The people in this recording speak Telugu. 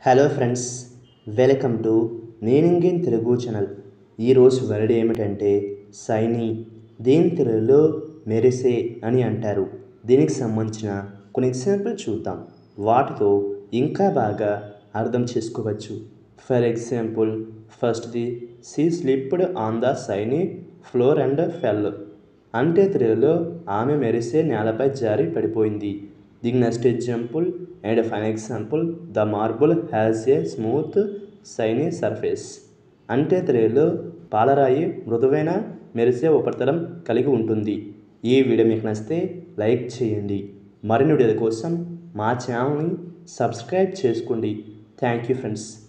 హలో ఫ్రెండ్స్ వెల్కమ్ టు నేనింగేన్ తెలుగు ఛానల్ ఈరోజు వర్డ్ ఏమిటంటే సైని దీని తెలుగులో మెరిసే అని అంటారు దీనికి సంబంధించిన కొన్ని ఎగ్జాంపుల్ చూద్దాం వాటితో ఇంకా బాగా అర్థం చేసుకోవచ్చు ఫర్ ఎగ్జాంపుల్ ఫస్ట్ది she slipped on the shiny floor and fell అంటే తెలుగులో ఆమె మెరిసే నేలపై జారి పడిపోయింది దీని next example and fine example the marble has a smooth shiny surface అంటే తెలుగులో పాలరాయి మృదువైన మెరిసే ఉపరితలం కలిగి ఉంటుంది ఈ వీడియో మీకు నచ్చితే లైక్ చేయండి మరిన్ని వీడియోల కోసం మా ఛానల్ని సబ్స్క్రైబ్ చేసుకోండి థ్యాంక్ యూ ఫ్రెండ్స్